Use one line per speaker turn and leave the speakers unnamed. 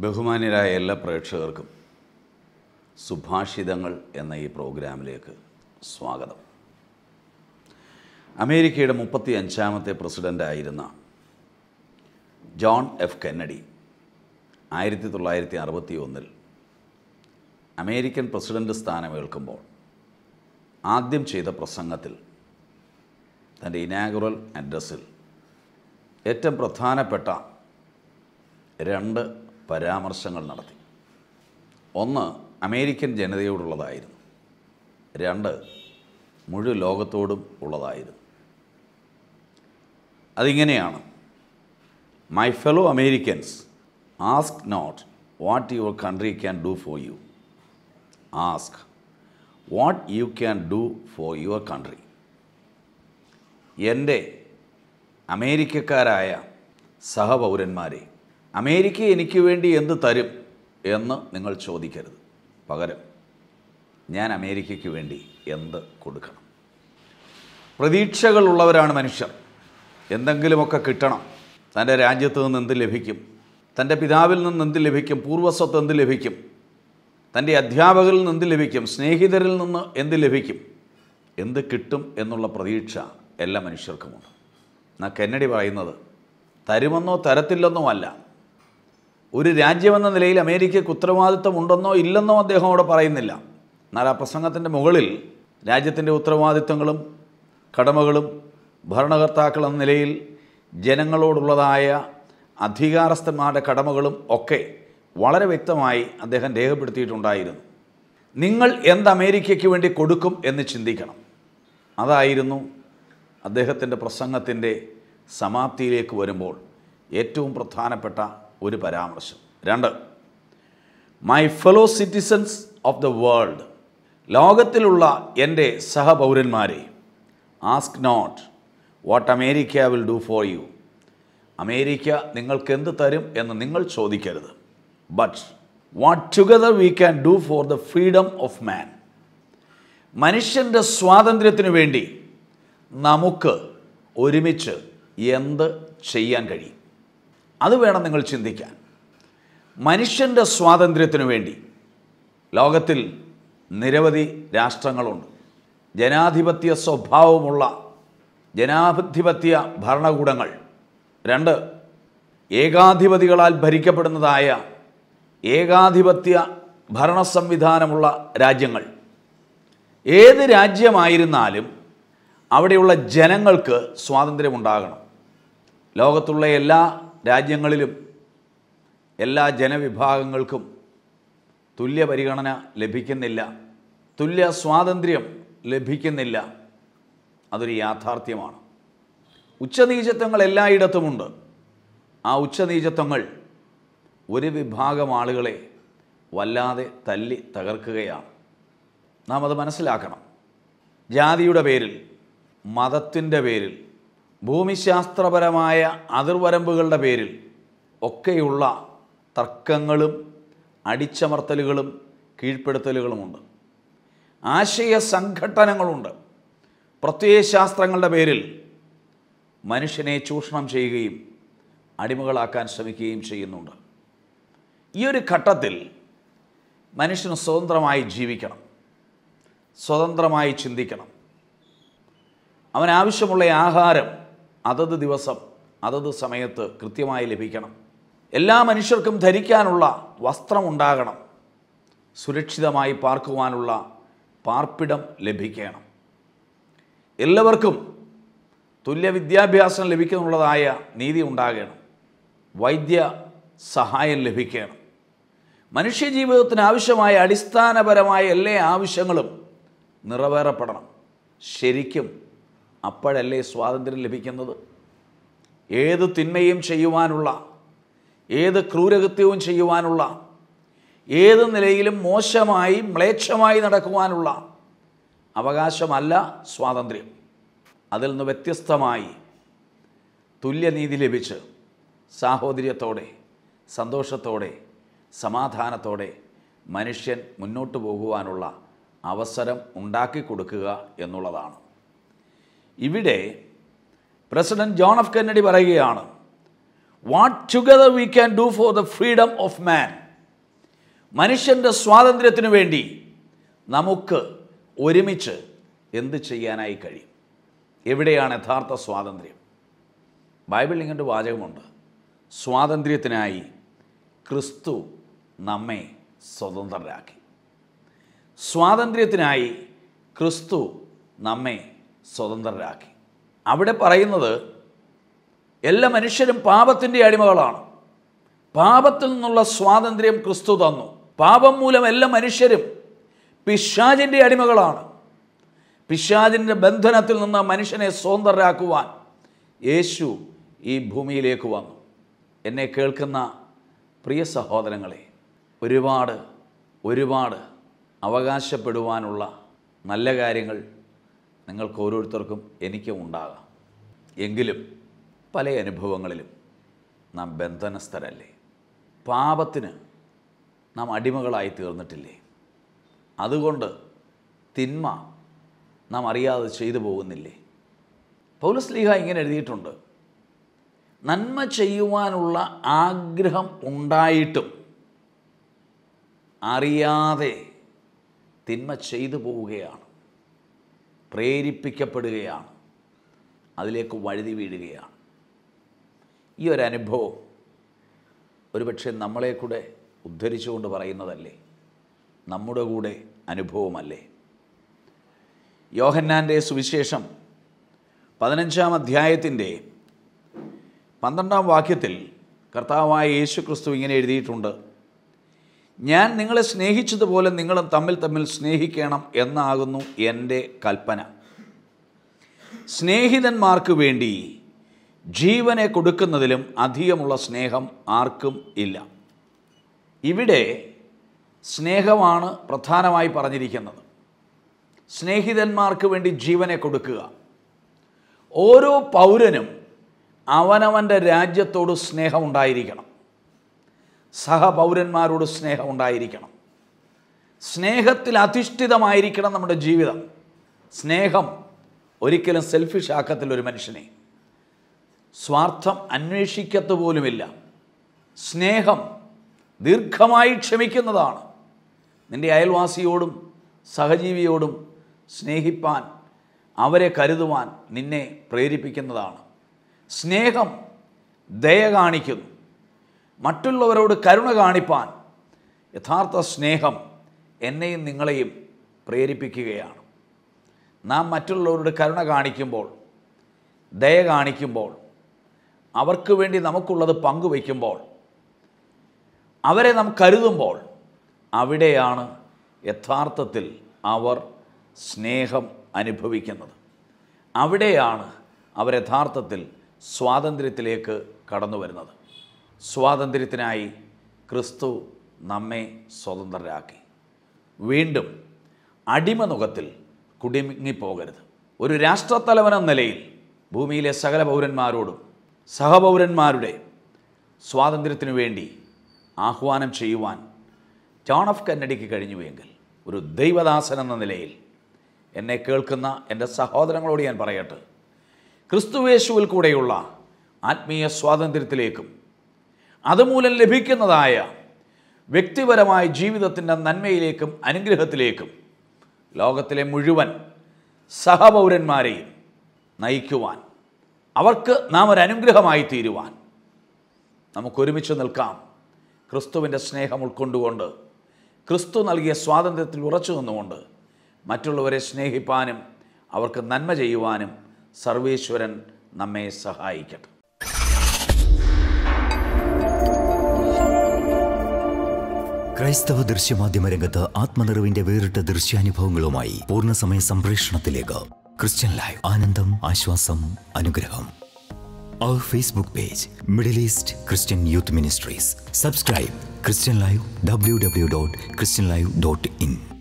ബഹുമാന്യരായ എല്ലാ പ്രേക്ഷകർക്കും സുഭാഷിതങ്ങൾ എന്ന ഈ പ്രോഗ്രാമിലേക്ക് സ്വാഗതം അമേരിക്കയുടെ മുപ്പത്തി അഞ്ചാമത്തെ പ്രസിഡൻ്റായിരുന്ന ജോൺ എഫ് കെന്നഡി ആയിരത്തി തൊള്ളായിരത്തി അറുപത്തി ഒന്നിൽ അമേരിക്കൻ പ്രസിഡൻ്റ് സ്ഥാനമേൽക്കുമ്പോൾ ആദ്യം ചെയ്ത പ്രസംഗത്തിൽ തൻ്റെ ഇനാഗുറൽ അഡ്രസ്സിൽ ഏറ്റവും പ്രധാനപ്പെട്ട രണ്ട് പരാമർശങ്ങൾ നടത്തി ഒന്ന് അമേരിക്കൻ ജനതയോടുള്ളതായിരുന്നു രണ്ട് മുഴുവൻ ലോകത്തോടും ഉള്ളതായിരുന്നു അതിങ്ങനെയാണ് my fellow Americans ask not what your country can do for you ask what you can do for your country എൻ്റെ അമേരിക്കക്കാരായ സഹപൗരന്മാരെ അമേരിക്ക എനിക്ക് വേണ്ടി എന്ത് തരും എന്ന് നിങ്ങൾ ചോദിക്കരുത് പകരം ഞാൻ അമേരിക്കയ്ക്ക് വേണ്ടി എന്ത് കൊടുക്കണം പ്രതീക്ഷകളുള്ളവരാണ് മനുഷ്യർ എന്തെങ്കിലുമൊക്കെ കിട്ടണം തൻ്റെ രാജ്യത്ത് നിന്ന് എന്ത് ലഭിക്കും തൻ്റെ പിതാവിൽ നിന്ന് എന്ത് ലഭിക്കും പൂർവ്വസ്വത്ത് എന്ത് ലഭിക്കും തൻ്റെ അധ്യാപകരിൽ നിന്ന് എന്ത് ലഭിക്കും സ്നേഹിതരിൽ നിന്ന് എന്ത് ലഭിക്കും എന്ത് കിട്ടും എന്നുള്ള പ്രതീക്ഷ എല്ലാ മനുഷ്യർക്കുമുണ്ട് എന്നാൽ കെന്നഡി പറയുന്നത് തരുമെന്നോ തരത്തില്ലെന്നോ അല്ല ഒരു രാജ്യമെന്ന നിലയിൽ അമേരിക്കയ്ക്ക് ഉത്തരവാദിത്വം ഉണ്ടെന്നോ ഇല്ലെന്നോ അദ്ദേഹം അവിടെ പറയുന്നില്ല എന്നാൽ ആ പ്രസംഗത്തിൻ്റെ മുകളിൽ രാജ്യത്തിൻ്റെ ഉത്തരവാദിത്വങ്ങളും കടമകളും ഭരണകർത്താക്കൾ എന്ന നിലയിൽ ജനങ്ങളോടുള്ളതായ അധികാരസ്ഥന്മാരുടെ കടമകളും ഒക്കെ വളരെ വ്യക്തമായി അദ്ദേഹം രേഖപ്പെടുത്തിയിട്ടുണ്ടായിരുന്നു നിങ്ങൾ എന്ത് അമേരിക്കയ്ക്ക് വേണ്ടി കൊടുക്കും എന്ന് ചിന്തിക്കണം അതായിരുന്നു അദ്ദേഹത്തിൻ്റെ പ്രസംഗത്തിൻ്റെ സമാപ്തിയിലേക്ക് വരുമ്പോൾ ഏറ്റവും പ്രധാനപ്പെട്ട ഒരു പരാമർശം രണ്ട് my fellow citizens of the world ലോകത്തിലുള്ള എൻ്റെ സഹപൗരന്മാരെ ask not what America will do for you America നിങ്ങൾക്ക് എന്ത് തരും എന്ന് നിങ്ങൾ ചോദിക്കരുത് but what together we can do for the freedom of man മനുഷ്യൻ്റെ സ്വാതന്ത്ര്യത്തിനു വേണ്ടി നമുക്ക് ഒരുമിച്ച് എന്ത് ചെയ്യാൻ കഴിയും അത് വേണം നിങ്ങൾ ചിന്തിക്കാൻ മനുഷ്യൻ്റെ സ്വാതന്ത്ര്യത്തിനു വേണ്ടി ലോകത്തിൽ നിരവധി രാഷ്ട്രങ്ങളുണ്ട് ജനാധിപത്യ സ്വഭാവമുള്ള ജനാധിപത്യ ഭരണകൂടങ്ങൾ രണ്ട് ഏകാധിപതികളാൽ ഭരിക്കപ്പെടുന്നതായ ഏകാധിപത്യ ഭരണ സംവിധാനമുള്ള രാജ്യങ്ങൾ ഏത് രാജ്യമായിരുന്നാലും അവിടെയുള്ള ജനങ്ങൾക്ക് സ്വാതന്ത്ര്യമുണ്ടാകണം ലോകത്തുള്ള എല്ലാ രാജ്യങ്ങളിലും എല്ലാ ജനവിഭാഗങ്ങൾക്കും തുല്യ പരിഗണന ലഭിക്കുന്നില്ല തുല്യ സ്വാതന്ത്ര്യം ലഭിക്കുന്നില്ല അതൊരു യാഥാർത്ഥ്യമാണ് ഉച്ചനീചത്വങ്ങൾ എല്ലായിടത്തുമുണ്ട് ആ ഉച്ചനീചത്വങ്ങൾ ഒരു വിഭാഗം ആളുകളെ വല്ലാതെ തല്ലി തകർക്കുകയാണ് നാം അത് മനസ്സിലാക്കണം ജാതിയുടെ പേരിൽ മതത്തിൻ്റെ പേരിൽ ഭൂമിശാസ്ത്രപരമായ അതിർവരമ്പുകളുടെ പേരിൽ ഒക്കെയുള്ള തർക്കങ്ങളും അടിച്ചമർത്തലുകളും കീഴ്പ്പെടുത്തലുകളുമുണ്ട് ആശയ സംഘട്ടനങ്ങളുണ്ട് പ്രത്യയശാസ്ത്രങ്ങളുടെ പേരിൽ മനുഷ്യനെ ചൂഷണം ചെയ്യുകയും അടിമകളാക്കാൻ ശ്രമിക്കുകയും ചെയ്യുന്നുണ്ട് ഈ ഒരു ഘട്ടത്തിൽ മനുഷ്യന് സ്വതന്ത്രമായി ജീവിക്കണം സ്വതന്ത്രമായി ചിന്തിക്കണം അവൻ ആവശ്യമുള്ള ആഹാരം അതത് ദിവസം അതത് സമയത്ത് കൃത്യമായി ലഭിക്കണം എല്ലാ മനുഷ്യർക്കും ധരിക്കാനുള്ള വസ്ത്രം ഉണ്ടാകണം സുരക്ഷിതമായി പാർക്കുവാനുള്ള പാർപ്പിടം ലഭിക്കണം എല്ലാവർക്കും തുല്യ വിദ്യാഭ്യാസം ലഭിക്കുന്നുള്ളതായ നീതി ഉണ്ടാകണം വൈദ്യ സഹായം ലഭിക്കണം മനുഷ്യജീവിതത്തിന് ആവശ്യമായ അടിസ്ഥാനപരമായ എല്ലാ ആവശ്യങ്ങളും നിറവേറപ്പെടണം ശരിക്കും അപ്പോഴല്ലേ സ്വാതന്ത്ര്യം ലഭിക്കുന്നത് ഏത് തിന്മയും ചെയ്യുവാനുള്ള ഏത് ക്രൂരകൃത്യവും ചെയ്യുവാനുള്ള ഏത് നിലയിലും മോശമായി മ്ലേച്ഛമായി നടക്കുവാനുള്ള അവകാശമല്ല സ്വാതന്ത്ര്യം അതിൽ നിന്ന് വ്യത്യസ്തമായി തുല്യനീതി ലഭിച്ച് സാഹോദര്യത്തോടെ സന്തോഷത്തോടെ സമാധാനത്തോടെ മനുഷ്യൻ മുന്നോട്ട് പോകുവാനുള്ള അവസരം ഉണ്ടാക്കി കൊടുക്കുക എന്നുള്ളതാണ് ഇവിടെ പ്രസിഡന്റ് ജോൺ എഫ് കെന്നഡി പറയുകയാണ് what together we can do for the freedom of man മനുഷ്യൻ്റെ സ്വാതന്ത്ര്യത്തിനു വേണ്ടി നമുക്ക് ഒരുമിച്ച് എന്ത് ചെയ്യാനായി കഴിയും എവിടെയാണ് യഥാർത്ഥ സ്വാതന്ത്ര്യം ബൈബിളിൽ ഇങ്ങനൊരു വാചകമുണ്ട് സ്വാതന്ത്ര്യത്തിനായി ക്രിസ്തു നമ്മെ സ്വതന്ത്രരാക്കി സ്വാതന്ത്ര്യത്തിനായി ക്രിസ്തു നമ്മെ സ്വതന്ത്രരാക്കി അവിടെ പറയുന്നത് എല്ലാ മനുഷ്യരും പാപത്തിൻ്റെ അടിമകളാണ് പാപത്തിൽ നിന്നുള്ള സ്വാതന്ത്ര്യം ക്രിസ്തു തന്നു പാപം മൂലം എല്ലാ മനുഷ്യരും പിശാചിൻ്റെ അടിമകളാണ് പിശാചിൻ്റെ ബന്ധനത്തിൽ നിന്ന് മനുഷ്യനെ സ്വതന്ത്രരാക്കുവാൻ യേശു ഈ ഭൂമിയിലേക്ക് വന്നു എന്നെ കേൾക്കുന്ന പ്രിയ സഹോദരങ്ങളെ ഒരുപാട് ഒരുപാട് അവകാശപ്പെടുവാനുള്ള നല്ല കാര്യങ്ങൾ നിങ്ങൾക്ക് ഓരോരുത്തർക്കും എനിക്കും ഉണ്ടാകാം എങ്കിലും പല അനുഭവങ്ങളിലും നാം ബന്ധനസ്ഥരല്ലേ പാപത്തിന് നാം അടിമകളായി തീർന്നിട്ടില്ലേ അതുകൊണ്ട് തിന്മ നാം അറിയാതെ ചെയ്തു പോകുന്നില്ലേ പൗലസ്ലീഹ ഇങ്ങനെ എഴുതിയിട്ടുണ്ട് നന്മ ചെയ്യുവാനുള്ള ആഗ്രഹം ഉണ്ടായിട്ടും അറിയാതെ തിന്മ ചെയ്തു പോവുകയാണ് പ്രേരിപ്പിക്കപ്പെടുകയാണ് അതിലേക്ക് വഴുതി വീഴുകയാണ് ഈ ഒരു അനുഭവം ഒരുപക്ഷെ നമ്മളെ കൂടെ ഉദ്ധരിച്ചുകൊണ്ട് പറയുന്നതല്ലേ നമ്മുടെ കൂടെ അനുഭവമല്ലേ യോഹന്നാൻ്റെ സുവിശേഷം പതിനഞ്ചാം അധ്യായത്തിൻ്റെ പന്ത്രണ്ടാം വാക്യത്തിൽ കർത്താവായ യേശു ക്രിസ്തു ഇങ്ങനെ എഴുതിയിട്ടുണ്ട് ഞാൻ നിങ്ങളെ സ്നേഹിച്ചതുപോലെ നിങ്ങളും തമ്മിൽ തമ്മിൽ സ്നേഹിക്കണം എന്നാകുന്നു എൻ്റെ കൽപ്പന സ്നേഹിതന്മാർക്ക് വേണ്ടി ജീവനെ കൊടുക്കുന്നതിലും അധികമുള്ള സ്നേഹം ആർക്കും ഇല്ല ഇവിടെ സ്നേഹമാണ് പ്രധാനമായി പറഞ്ഞിരിക്കുന്നത് സ്നേഹിതന്മാർക്ക് വേണ്ടി ജീവനെ കൊടുക്കുക ഓരോ പൗരനും അവനവൻ്റെ രാജ്യത്തോട് സ്നേഹമുണ്ടായിരിക്കണം സഹപൗരന്മാരോട് സ്നേഹമുണ്ടായിരിക്കണം സ്നേഹത്തിൽ അധിഷ്ഠിതമായിരിക്കണം നമ്മുടെ ജീവിതം സ്നേഹം ഒരിക്കലും സെൽഫിഷ് ആക്കത്തില്ല ഒരു മനുഷ്യനെ സ്വാർത്ഥം അന്വേഷിക്കത്ത് പോലുമില്ല സ്നേഹം ദീർഘമായി ക്ഷമിക്കുന്നതാണ് നിൻ്റെ അയൽവാസിയോടും സഹജീവിയോടും സ്നേഹിപ്പാൻ അവരെ കരുതുവാൻ നിന്നെ പ്രേരിപ്പിക്കുന്നതാണ് സ്നേഹം ദയ കാണിക്കുന്നു മറ്റുള്ളവരോട് കരുണ കാണിപ്പാൻ യഥാർത്ഥ സ്നേഹം എന്നെയും നിങ്ങളെയും പ്രേരിപ്പിക്കുകയാണ് നാം മറ്റുള്ളവരോട് കരുണ കാണിക്കുമ്പോൾ ദയ കാണിക്കുമ്പോൾ അവർക്ക് വേണ്ടി നമുക്കുള്ളത് പങ്കുവയ്ക്കുമ്പോൾ അവരെ നാം കരുതുമ്പോൾ അവിടെയാണ് യഥാർത്ഥത്തിൽ അവർ സ്നേഹം അനുഭവിക്കുന്നത് അവിടെയാണ് അവർ യഥാർത്ഥത്തിൽ സ്വാതന്ത്ര്യത്തിലേക്ക് കടന്നു വരുന്നത് സ്വാതന്ത്ര്യത്തിനായി ക്രിസ്തു നമ്മെ സ്വതന്ത്രരാക്കി വീണ്ടും അടിമനുഖത്തിൽ കുടുങ്ങിപ്പോകരുത് ഒരു രാഷ്ട്രത്തലവനെന്ന നിലയിൽ ഭൂമിയിലെ സകല പൗരന്മാരോടും സഹപൗരന്മാരുടെ സ്വാതന്ത്ര്യത്തിനു വേണ്ടി ആഹ്വാനം ചെയ്യുവാൻ ജോൺ ഓഫ് കന്നഡിക്ക് കഴിഞ്ഞുവെങ്കിൽ ഒരു ദൈവദാസൻ എന്ന നിലയിൽ എന്നെ കേൾക്കുന്ന എൻ്റെ സഹോദരങ്ങളോട് ഞാൻ പറയട്ടെ ക്രിസ്തുവേശുവിൽ കൂടെയുള്ള ആത്മീയ സ്വാതന്ത്ര്യത്തിലേക്കും അതുമൂലം ലഭിക്കുന്നതായ വ്യക്തിപരമായ ജീവിതത്തിൻ്റെ നന്മയിലേക്കും അനുഗ്രഹത്തിലേക്കും ലോകത്തിലെ മുഴുവൻ സഹപൗരന്മാരെയും നയിക്കുവാൻ അവർക്ക് നാം ഒരു അനുഗ്രഹമായി തീരുവാൻ നമുക്കൊരുമിച്ച് നിൽക്കാം ക്രിസ്തുവിൻ്റെ സ്നേഹം ഉൾക്കൊണ്ടുകൊണ്ട് ക്രിസ്തു നൽകിയ സ്വാതന്ത്ര്യത്തിൽ ഉറച്ചു നിന്നുകൊണ്ട് മറ്റുള്ളവരെ സ്നേഹിപ്പാനും അവർക്ക് നന്മ ചെയ്യുവാനും സർവേശ്വരൻ നമ്മെ സഹായിക്കട്ടെ
ക്രൈസ്തവ ദൃശ്യമാധ്യമ രംഗത്ത് ആത്മനിറവിന്റെ വേറിട്ട ദൃശ്യാനുഭവങ്ങളുമായി പൂർണ്ണസമയ സംപ്രേഷണത്തിലേക്ക് ക്രിസ്ത്യൻ ലൈവ് ആനന്ദം ആശ്വാസം അനുഗ്രഹം അവർ Facebook page Middle East Christian youth ministries subscribe Christian live W W dot Christian live dot in